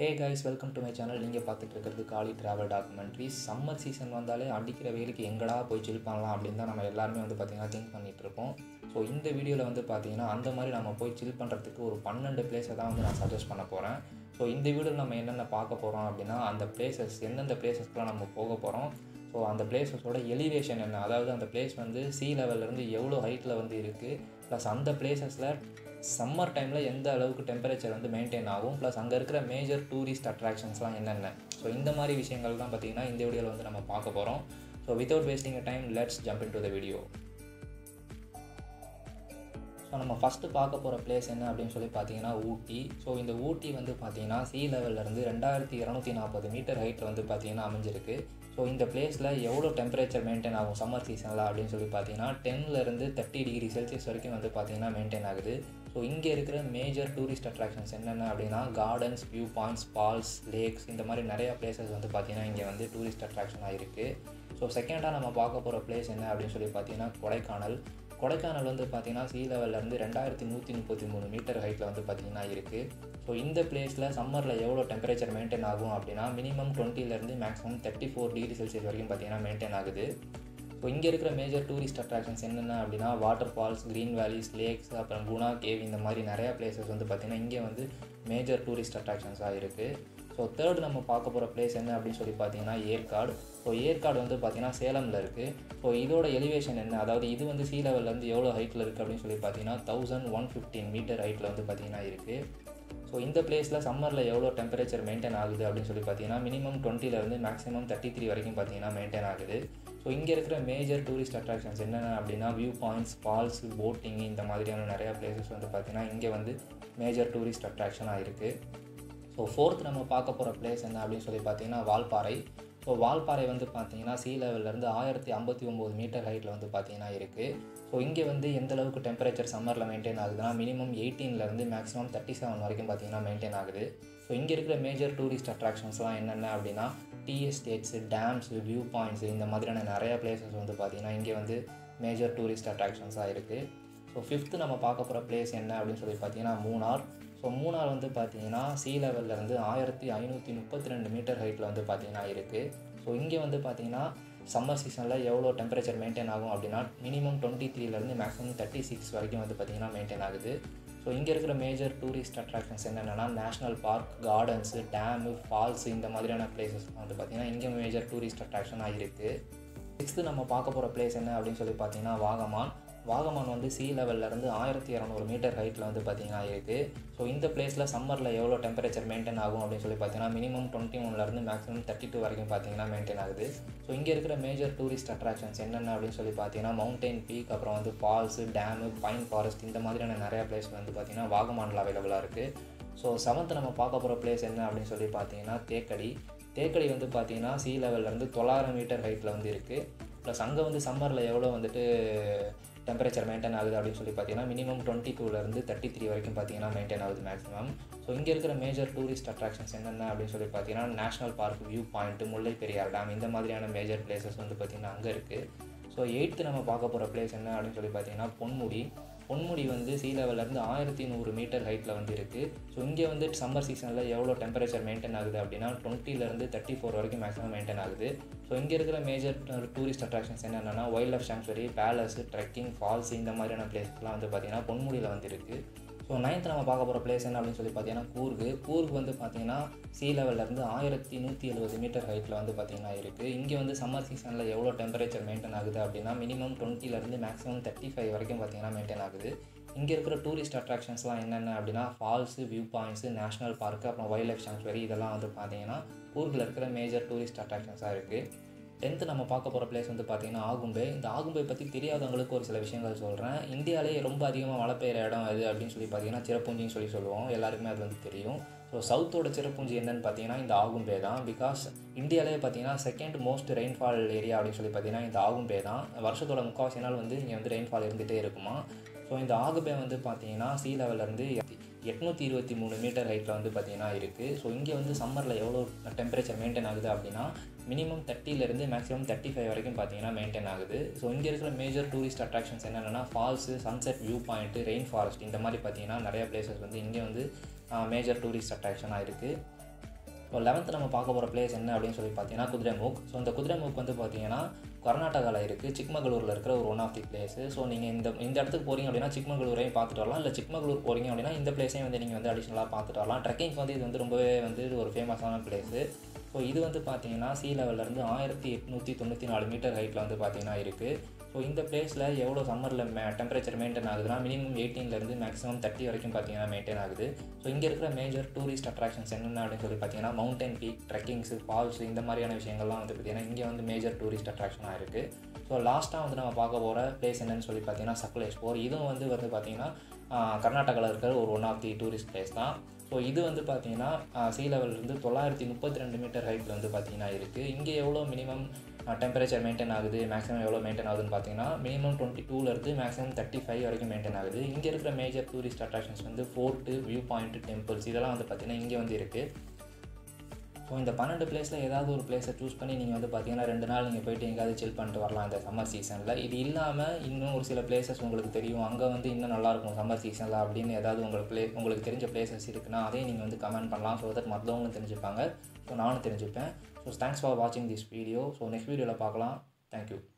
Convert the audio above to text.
hey guys welcome to my channel நீங்கள் பார்த்துட்டு இருக்கிறது காலி ட்ராவல் டாக்குமெண்ட்ரி சம்மர் சீசன் வந்தாலே அடிக்கிற வெயிலுக்கு எங்கடா போய் சில் பண்ணலாம் அப்படின்னு தான் நம்ம எல்லாருமே வந்து பார்த்திங்கன்னா திங்க் பண்ணிகிட்டு இருப்போம் ஸோ இந்த வீடியோவில் வந்து பார்த்திங்கன்னா அந்த மாதிரி நம்ம போய் சில் பண்ணுறதுக்கு ஒரு பன்னெண்டு பிளேஸை தான் வந்து நான் சஜஸ்ட் பண்ண போகிறேன் ஸோ இந்த வீடியோவில் நம்ம என்னென்ன பார்க்க போகிறோம் அப்படின்னா அந்த பிளேசஸ் எந்தெந்த பிளேசஸ்க்குலாம் நம்ம போக போகிறோம் ஸோ அந்த பிளேசஸோட எலிவேஷன் என்ன அதாவது அந்த பிளேஸ் வந்து சி லெவல்லேருந்து எவ்வளோ ஹைட்டில் வந்து இருக்குது ப்ளஸ் அந்த பிளேசஸில் சம்மர் டைமில் எந்த அளவுக்கு டெம்பரேச்சர் வந்து மெயின்டைன் ஆகும் ப்ளஸ் அங்கே இருக்கிற மேஜர் டூரிஸ்ட் அட்ராக்ஷன்ஸ்லாம் என்னென்ன ஸோ இந்த மாதிரி விஷயங்கள் தான் பார்த்திங்கன்னா இந்த வீடியோவில் வந்து நம்ம பார்க்க போகிறோம் so without wasting a time let's jump into the video so நம்ம ஃபஸ்ட்டு பார்க்க போகிற பிளேஸ் என்ன அப்படின்னு சொல்லி பார்த்தீங்கன்னா ஊட்டி ஸோ இந்த ஊட்டி வந்து பார்த்தீங்கன்னா சி லெவல்லேருந்து ரெண்டாயிரத்தி இரநூத்தி நாற்பது மீட்டர் ஹைட்டில் வந்து பார்த்தீங்கன்னா அமைஞ்சிருக்கு ஸோ இந்த பிளேஸில் எவ்வளோ டெம்பரேச்சர் மெயின்டைன் ஆகும் சம்மர் சீசனில் அப்படின்னு சொல்லி பார்த்தீங்கன்னா டென்லேருந்து தேர்ட்டி டிகிரி செல்சியஸ் வரைக்கும் வந்து பார்த்தீங்கன்னா மெயின்டைன் ஆகுது ஸோ இங்கே இருக்கிற மேஜர் டூரிஸ்ட் அட்ராக்ஷன்ஸ் என்னென்ன அப்படின்னா gardens view points falls lakes இந்த மாதிரி நிறையா பிளேசஸ் வந்து பார்த்திங்கன்னா இங்கே வந்து டூரிஸ்ட் அட்ராக்ஷனாக இருக்குது ஸோ செகண்டாக நம்ம பார்க்க போகிற பிளேஸ் என்ன அப்படின்னு சொல்லி பார்த்தீங்கன்னா கொடைக்கானல் கொடைக்கானல் வந்து பார்த்திங்கன்னா சி லெவல்லேருந்து ரெண்டாயிரத்தி நூற்றி முப்பத்தி மூணு மீட்டர் ஹைட்டில் வந்து பார்த்திங்கன்னா இருக்குது ஸோ இந்த பிளேஸில் சம்மரில் எவ்வளோ டெம்பரேச்சர் மெயின்டைன் ஆகும் அப்படின்னா மினிமம் டுவெண்ட்டிலேருந்து maximum thirty four degree celsius வரைக்கும் பார்த்திங்கன்னா மெயின்டைன் ஆகுது ஸோ இங்கே இருக்கிற மேஜர் டூரிஸ்ட் அட்ராக்ஷன்ஸ் என்னென்ன அப்படின்னா waterfalls green valleys lakes அப்புறம் குணா கேவ் இந்த மாதிரி நிறையா பிளேசஸ் வந்து பார்த்திங்கன்னா இங்கே வந்து மேஜர் டூரிஸ்ட் அட்ராக்ஷன்ஸாக இருக்குது ஸோ தேர்ட் நம்ம பார்க்க போகிற பிளேஸ் என்ன அப்படின்னு சொல்லி பார்த்தீங்கன்னா ஏற்காடு ஸோ ஏற்காடு வந்து பார்த்திங்கன்னா சேலமில் இருக்குது ஸோ இதோட எலிவேஷன் என்ன அதாவது இது வந்து சி லெவல்லேருந்து எவ்வளோ ஹைட்டில் இருக்குது அப்படின்னு சொல்லி பார்த்தீங்கன்னா தௌசண்ட் ஒன் ஃபிஃப்டீன் மீட்டர் ஹைட்டில் வந்து பார்த்திங்கன்னா இருக்குது ஸோ இந்த பிளேஸில் சம்மரில் எவ்வளோ டெம்பரேச்சர் மெயின்டைன் ஆகுது அப்படின்னு சொல்லி பார்த்தீங்கன்னா மினிமம் டுவெண்ட்டிலேருந்து மேக்ஸிமம் தேர்ட்டி த்ரீ வரைக்கும் பார்த்தீங்கன்னா மெயின்டைன் ஆகுது ஸோ இங்கே இருக்கிற மேஜர் டூரிஸ்ட் அட்ராக்ஷன்ஸ் என்னென்ன அப்படின்னா வியூ பாயிண்ட்ஸ் ஃபால்ஸ் போட்டிங் இந்த மாதிரியான நிறையா பிளேசஸ் வந்து பார்த்திங்கன்னா இங்கே வந்து மேஜர் டூரிஸ்ட் அட்ராக்ஷனாக இருக்குது ஸோ ஃபோர்த் நம்ம பார்க்க போகிற பிளேஸ் என்ன அப்படின்னு சொல்லி பார்த்தீங்கன்னா வால்பாறை ஸோ வால்பாறை வந்து பார்த்தீங்கன்னா சி லெவல்லேருந்து ஆயிரத்தி ஐம்பத்தி ஒம்பது மீட்டர் ஹைட்டில் வந்து பார்த்தீங்கன்னா இருக்குது ஸோ இங்கே வந்து எந்த அளவுக்கு டெம்பரேச்சர் சம்மரில் மெயின்டைன் ஆகுதுன்னா மினிமம் எயிட்டீன்லேருந்து மேக்ஸிமம் தேர்ட்டி செவன் வரைக்கும் பார்த்தீங்கன்னா மெயின்டைன் ஆகுது ஸோ இங்கே இருக்கிற மேஜர் டூரிஸ்ட் அட்ராக்ஷன்ஸ்லாம் என்னென்ன அப்படின்னா tea estates dams view points இந்த மாதிரியான நிறையா பிளேசஸ் வந்து பார்த்திங்கன்னா இங்கே வந்து மேஜர் டூரிஸ்ட் அட்ராக்ஷன்ஸாக இருக்குது ஸோ ஃபிஃப்த்து நம்ம பார்க்க போகிற பிளேஸ் என்ன அப்படின்னு சொல்லி பார்த்தீங்கன்னா மூணார் ஸோ மூணார் வந்து பார்த்தீங்கன்னா சி லெவல்லேருந்து ஆயிரத்தி ஐநூற்றி முப்பத்தி ரெண்டு மீட்டர் ஹைட்டில் வந்து பார்த்தீங்கன்னா இருக்குது ஸோ இங்கே வந்து பார்த்தீங்கன்னா சம்மர் சீசனில் எவ்வளோ டெம்பரேச்சர் மெயின்டைன் ஆகும் அப்படின்னா மினிமம் டுவெண்ட்டி த்ரீலேருந்து மேக்ஸிமம் தேர்ட்டி சிக்ஸ் வரைக்கும் வந்து பார்த்திங்கன்னா மெயின்டைன் ஆகுது ஸோ இங்கே இருக்கிற மேஜர் டூரிஸ்ட் அட்ராக்ஷன்ஸ் என்னென்னா national park gardens dam falls இந்த மாதிரியான பிளேசஸ் வந்து பார்த்திங்கன்னா இங்கே மேஜர் டூரிஸ்ட் அட்ராக்ஷனாக இருக்குது சிக்ஸ்த்து நம்ம பார்க்க போகிற பிளேஸ் என்ன அப்படின்னு சொல்லி பார்த்தீங்கன்னா வாகமான் வாகமான் வந்து சி லெவல்லேருந்து ஆயிரத்தி இரநூறு மீட்டர் ஹைட்டில் வந்து பார்த்திங்கன்னா இருக்குது ஸோ இந்த பிளேஸில் சம்மரில் எவ்வளோ டெம்பரேச்சர் மெயின்டைன் ஆகும் அப்படின்னு சொல்லி பார்த்தீங்கன்னா மினிமம் டுவெண்ட்டி ஒன்லேருந்து மேக்ஸிமம் தேர்ட்டி டூ வரைக்கும் பார்த்தீங்கன்னா மெயின்டைன் ஆகுது ஸோ இங்கே இருக்கிற மேஜர் டூரிஸ்ட் அட்ராக்ஷன்ஸ் என்னென்ன அப்படின்னு சொல்லி பார்த்தீங்கன்னா மவுண்டைன் பீக் அப்புறம் வந்து ஃபால்ஸு டேமு பைன் ஃபாரஸ்ட் இந்த மாதிரியான நிறையா பிளேஸ் வந்து பார்த்திங்கன்னா வாகமானில் அவைலபிளாக இருக்குது ஸோ செவன்த் நம்ம பார்க்க போகிற பிளேஸ் என்ன அப்படின்னு சொல்லி பார்த்தீங்கன்னா தேக்கடி தேக்கடி வந்து பார்த்தீங்கன்னா சி லெவல்லேருந்து தொள்ளாயிரம் மீட்டர் ஹைட்டில் வந்து இருக்குது ப்ளஸ் அங்கே வந்து சம்மரில் எவ்வளோ வந்துட்டு டெம்பரேச்சர் மெயின்டைன் ஆகுது அப்படின்னு சொல்லி பார்த்தீங்கன்னா மினிமம் டுவெண்ட்டி டூலேருந்து தேர்ட்டி த்ரீ வரைக்கும் பார்த்தீங்கன்னா மெயின்டைன் ஆகுது மேக்ஸிமம் ஸோ இங்கே இருக்கிற மேஜர் டூரிஸ்ட் அட்ராக்ஷன்ஸ் என்னென்ன அப்படின்னு சொல்லி பார்த்தீங்கன்னா national park view point Mullai Periyar dam இந்த மாதிரியான மேஜர் பிளேசஸ் வந்து பார்த்திங்கன்னா அங்கே இருக்குது ஸோ எயித்து நம்ம பார்க்க போகிற பிளேஸ் என்ன அப்படின்னு சொல்லி பார்த்தீங்கன்னா பொன்முடி பொன்முடி வந்து சி லெவல்லேருந்து ஆயிரத்தி நூறு மீட்டர் ஹைட்டில் வந்து இருக்குது ஸோ இங்கே வந்து சம்மர் சீசனில் எவ்வளோ டெம்பரேச்சர் மெயின்டைன் ஆகுது அப்படின்னா டுவெண்ட்டிலேருந்து தேர்ட்டி ஃபோர் வரைக்கும் மேக்ஸிமம் மெயின்டைன் ஆகுது ஸோ இங்கே இருக்கிற மேஜர் டூரிஸ்ட் அட்ராக்ஷன்ஸ் என்னென்னா wildlife sanctuary palace trekking falls இந்த மாதிரியான பிளேஸ்லாம் வந்து பார்த்திங்கன்னா பொன்முடியில் வந்து இருக்குது ஸோ நைன்த் நம்ம பார்க்க போகிற பிளேஸ் என்ன அப்படின்னு சொல்லி பார்த்தீங்கன்னா கூர்கு கூர்கு வந்து பார்த்தீங்கன்னா சி லெவல்லேருந்து ஆயிரத்தி நூற்றி எழுபது மீட்டர் ஹைட்டில் வந்து பார்த்திங்கன்னா இருக்குது இங்கே வந்து சம்மர் சீசனில் எவ்வளோ டெம்பரேச்சர் மெயின்டைன் ஆகுது அப்படின்னா மினிமம் டுவெண்ட்டிலேருந்து மேக்ஸிமம் தேர்ட்டி ஃபைவ் வரைக்கும் பார்த்திங்கன்னா மெயின்டைன் ஆகுது இங்கே இருக்கிற டூரிஸ்ட் அட்ராக்ஷன்ஸ்லாம் என்னென்ன அப்படின்னா falls view points national park அப்புறம் வைல்ட் லைஃப் சாங்சுவரி இதெல்லாம் வந்து பார்த்தீங்கன்னா கூர்கில் இருக்கிற மேஜர் டூரிஸ்ட் அட்ராக்ஷன்ஸாக இருக்குது டென்த்து நம்ம பார்க்க போகிற பிளேஸ் வந்து பார்த்திங்கன்னா ஆகும்பே இந்த ஆகும்பே பற்றி தெரியாதவங்களுக்கு ஒரு சில விஷயங்கள் சொல்கிறேன் இந்தியாவிலே ரொம்ப அதிகமாக மழை பெய்கிற இடம் எது அப்படின்னு சொல்லி பார்த்தீங்கன்னா சிறப்புஞ்சின்னு சொல்லி சொல்லுவோம் எல்லாருக்குமே அது வந்து தெரியும் ஸோ சவுத்தோட சிறப்புஞ்சி என்னன்னு பார்த்தீங்கன்னா இந்த ஆகும்பே தான் பிகாஸ் இந்தியாவிலே பார்த்தீங்கன்னா செகண்ட் மோஸ்ட் ரெயின்ஃபால் ஏரியா அப்படின்னு சொல்லி பார்த்தீங்கன்னா இந்த ஆகும்பே தான் வருஷத்தோட முக்கால்வாசி நாள் வந்து இங்கே வந்து ரெயின்ஃபால் இருந்துகிட்டே இருக்குமா ஸோ இந்த ஆகுபே வந்து பார்த்தீங்கன்னா சி லெவல்லேருந்து எட்நூற்றி இருபத்தி மூணு மீட்டர் ஹைட்டில் வந்து பார்த்திங்கன்னா இருக்குது ஸோ இங்கே வந்து சம்மரில் எவ்வளோ டெம்பரேச்சர் மெயின்டைன் ஆகுது அப்படின்னா மினிமம் தேர்ட்டிலேருந்து மேக்ஸிமம் தேர்ட்டி ஃபைவ் வரைக்கும் பார்த்தீங்கன்னா மெயின்டைன் ஆகுது ஸோ இங்கே இருக்கிற மேஜர் டூரிஸ்ட் அட்ராக்ஷன்ஸ் என்னென்னா falls sunset view point rain forest இந்த மாதிரி பார்த்தீங்கன்னா நிறைய பிளேசஸ் வந்து இங்கே வந்து மேஜர் டூரிஸ்ட் அட்ராக்ஷனாக இருக்குது ஸோ லெவன்த்து நம்ம பார்க்க போகிற பிளேஸ் என்ன அப்படின்னு சொல்லி பார்த்தீங்கன்னா குதிரைமுக் ஸோ இந்த குதிரைமுக் வந்து பார்த்தீங்கன்னா கர்நாடகாவில் இருக்குது சிக்மகளூரில் இருக்கிற ஒரு one of the place so நீங்கள் இந்த இந்த இடத்துக்கு போகிறீங்க அப்படின்னா சிக்மகளூரையும் பார்த்துட்டு வரலாம் இல்லை சிக்மகளூர் போகிறீங்க அப்படின்னா இந்த பிளேஸையும் வந்து நீங்கள் வந்து அடிஷ்னலாக பார்த்துட்டு வரலாம் ட்ரெக்கிங் வந்து இது வந்து ரொம்பவே வந்து ஒரு ஃபேமஸான பிளேஸு ஸோ இது வந்து பார்த்தீங்கன்னா சி லெவல்லேருந்து ஆயிரத்தி எட்நூற்றி தொண்ணூற்றி நாலு மீட்டர் ஹைட்டில் வந்து பார்த்தீங்கன்னா இருக்குது ஸோ இந்த பிளேஸில் எவ்வளோ சம்மரில் மே டெம்பரேச்சர் மெயின்டைன் ஆகுதுன்னா மினிமம் எயிட்டீன்லேருந்து மேக்ஸிமம் தேர்ட்டி வரைக்கும் பார்த்தீங்கன்னா மெயின்டைன் ஆகுது ஸோ இங்கே இருக்கிற மேஜர் டூரிஸ்ட் அட்ராக்ஷன்ஸ் என்னென்ன அப்படின்னு சொல்லி பார்த்தீங்கன்னா மவுண்டன் பீக் ட்ரெக்கிங்ஸு ஃபால்ஸ் இந்த மாதிரியான விஷயங்கள்லாம் வந்து பார்த்தீங்கன்னா இங்கே வந்து மேஜர் டூரிஸ்ட் அட்ராக்ஷனாக இருக்குது ஸோ லாஸ்ட்டாக வந்து நம்ம பார்க்க போகிற பிளேஸ் என்னன்னு சொல்லி பார்த்தீங்கன்னா சக்லேஷ்போர் இதுவும் வந்து வந்து பார்த்தீங்கன்னா கர்நாடகாவில் இருக்கிற ஒரு one of the tourist place தான் ஸோ இது வந்து பார்த்தீங்கன்னா சி லெவல்லேருந்து தொள்ளாயிரத்தி முப்பத்தி ரெண்டு மீட்டர் ஹைட்டில் வந்து பார்த்தீங்கன்னா இருக்குது இங்கே எவ்வளோ மினிமம் டெம்பரேச்சர் மெயின்டைன் ஆகுது மேக்ஸிமம் எவ்வளோ மெயின்டைன் ஆகுதுன்னு பார்த்தீங்கன்னா மினிமம் டுவெண்ட்டி டூலேருந்து மேக்ஸிமம் தேர்ட்டி ஃபைவ் வரைக்கும் மெயின்டைன் ஆகுது இங்கே இருக்கிற மேஜர் டூரிஸ்ட் அட்ராக்ஷன்ஸ் வந்து ஃபோர்ட்டு வியூ பாயிண்ட் டெம்பிள்ஸ் இதெல்லாம் வந்து பார்த்தீங்கன்னா இங்கே வந்து இருக்குது ஸோ இந்த பன்னெண்டு பிளேஸில் ஏதாவது ஒரு பிளேஸை சூஸ் பண்ணி நீங்கள் வந்து பார்த்தீங்கன்னா ரெண்டு நாள் நீங்கள் போயிட்டு எங்கேயாவது சில் பண்ணிட்டு வரலாம் இந்த சம்மர் சீசனில் இது இல்லாமல் இன்னும் ஒரு சில பிளேசஸ் உங்களுக்கு தெரியும் அங்கே வந்து இன்னும் நல்லாயிருக்கும் சம்மர் சீசனில் அப்படின்னு ஏதாவது உங்களுக்கு பிளே உங்களுக்கு தெரிஞ்ச பிளேசஸ் இருக்குன்னா அதையும் நீங்கள் வந்து கமெண்ட் பண்ணலாம் ஸோ தட் மற்றவங்களும் தெரிஞ்சுப்பாங்க ஸோ நானும் தெரிஞ்சுப்பேன் ஸோ தேங்க்ஸ் ஃபார் வாட்சிங் திஸ் வீடியோ ஸோ நெக்ஸ்ட் வீடியோவில் பார்க்கலாம் தேங்க்யூ